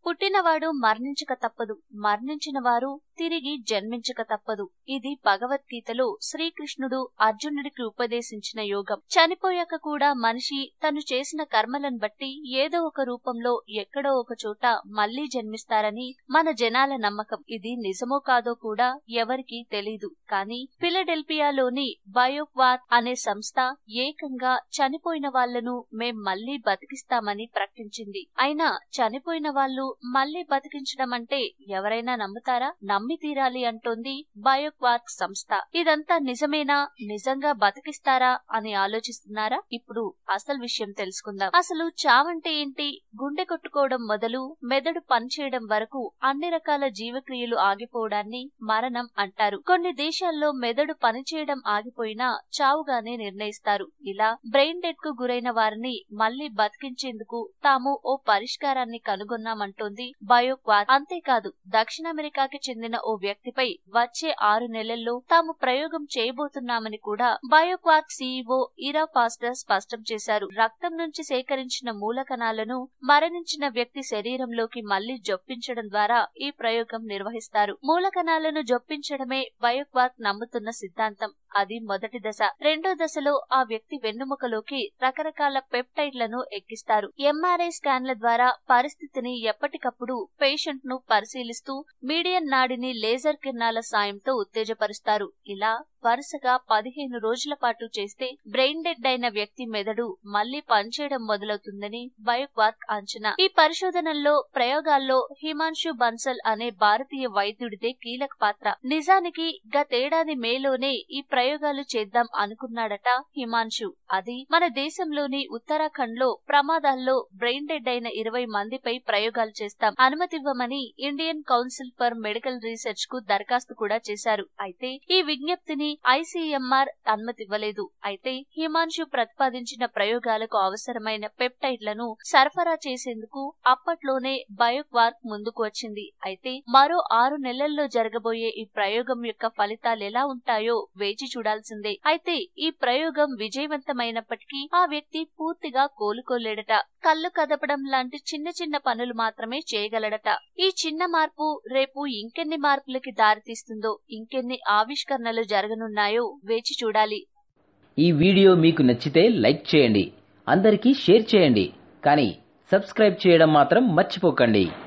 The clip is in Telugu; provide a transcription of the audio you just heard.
పుట్టినవాడు మరణించక తప్పదు మరణించిన వారు తిరిగి జన్మించక తప్పదు ఇది భగవద్గీతలో శ్రీకృష్ణుడు అర్జునుడికి ఉపదేశించిన యోగం చనిపోయాక కూడా మనిషి తను చేసిన కర్మలను బట్టి ఏదో ఒక రూపంలో ఎక్కడో ఒక చోట మళ్లీ జన్మిస్తారని మన జనాల నమ్మకం ఇది నిజమో కాదో కూడా ఎవరికీ తెలీదు కానీ ఫిలడెల్ఫియాలోని బయోక్వార్ అనే సంస్థ ఏకంగా చనిపోయిన వాళ్లను మేం మళ్లీ బతికిస్తామని ప్రకటించింది అయినా చనిపోయిన వాళ్ళు మళ్లీ బతికించడం అంటే ఎవరైనా నమ్ముతారా నమ్మి తీరాలి అంటోంది బయోక్వార్క్ సంస్థ ఇదంతా నిజమేనా నిజంగా బతికిస్తారా అని ఆలోచిస్తున్నారా ఇప్పుడు అసలు విషయం తెలుసుకుందాం అసలు చావంటే ఏంటి గుండె కొట్టుకోవడం మొదలు మెదడు పనిచేయడం వరకు అన్ని రకాల జీవక్రియలు ఆగిపోవడాన్ని మరణం అంటారు కొన్ని దేశాల్లో మెదడు పనిచేయడం ఆగిపోయినా చావుగానే నిర్ణయిస్తారు ఇలా బ్రెయిన్ డెడ్ కు గురైన వారిని మళ్లీ బతికించేందుకు తాము ఓ పరిష్కారాన్ని కనుగొన్నామంటోంది బయోక్వార్ అంతేకాదు దక్షిణ అమెరికాకి చెందిన ఓ వ్యక్తిపై వచ్చే ఆరు నెలల్లో తాము ప్రయోగం చేయబోతున్నామని కూడా బయోక్వార్క్ సీఈఓ ఇరా ఫాస్టర్ స్పష్టం చేశారు రక్తం నుంచి సేకరించిన మూలకణాలను మరణించిన వ్యక్తి శరీరంలోకి మళ్లీ జొప్పించడం ద్వారా ఈ ప్రయోగం నిర్వహిస్తారు మూలకణాలను జొప్పించడమే బయోక్వార్క్ నమ్ముతున్న సిద్ధాంతం అది మొదటి దశ రెండో దశలో ఆ వ్యక్తి వెన్నుముకలోకి రకరకాల పెప్టైడ్లను ఎక్కిస్తారు ఎంఆర్ఐ స్కాన్ల ద్వారా పరిస్థితిని ఎప్పటికప్పుడు పేషెంట్ ను పరిశీలిస్తూ మీడియన్ నాడిని లేజర్ కిరణాల సాయంతో ఉత్తేజపరుస్తారు ఇలా వరుసగా పదిహేను రోజుల పాటు చేస్తే బ్రెయిన్ డెడ్ అయిన వ్యక్తి మెదడు మళ్లీ పనిచేయడం మొదలవుతుందని బయోక్వార్క్ అంచనా ఈ పరిశోధనల్లో ప్రయోగాల్లో హిమాంశు బన్సల్ అనే భారతీయ వైద్యుడిదే కీలక పాత్ర నిజానికి గతేడాది మేలోనే ఈ ప్రయోగాలు చేద్దాం అనుకున్నాడట హిమాంశు అది మన దేశంలోని ఉత్తరాఖండ్ లో ప్రమాదాల్లో బ్రెయిన్ డెడ్ అయిన ఇరవై మందిపై ప్రయోగాలు చేస్తాం అనుమతివ్వమని Indian council for medical research కు దరఖాస్తు కూడా చేశారు అయితే ఈ విజ్ఞప్తిని ఐసీఎంఆర్ అనుమతివ్వలేదు అయితే హిమాంశు ప్రతిపాదించిన ప్రయోగాలకు అవసరమైన పెప్టైడ్లను సరఫరా చేసేందుకు అప్పట్లోనే బయోక్వార్క్ ముందుకు వచ్చింది అయితే మరో ఆరు నెలల్లో జరగబోయే ఈ ప్రయోగం యొక్క ఫలితాలు ఎలా ఉంటాయో వేచి చూడాల్సిందే అయితే ఈ ప్రయోగం విజయవంతమైనప్పటికీ ఆ వ్యక్తి పూర్తిగా కోలుకోలేడట కళ్ళు కదపడం లాంటి చిన్న చిన్న పనులు మాత్రమే చేయగలడట ఈ చిన్న మార్పు రేపు ఇంకెన్ని మార్పులకి దారితీస్తుందో ఇంకెన్ని ఆవిష్కరణలు జరగనున్నాయో వేచి చూడాలి ఈ వీడియో మీకు నచ్చితే లైక్ చేయండి అందరికీ షేర్ చేయండి కానీ సబ్స్క్రైబ్ చేయడం మాత్రం మర్చిపోకండి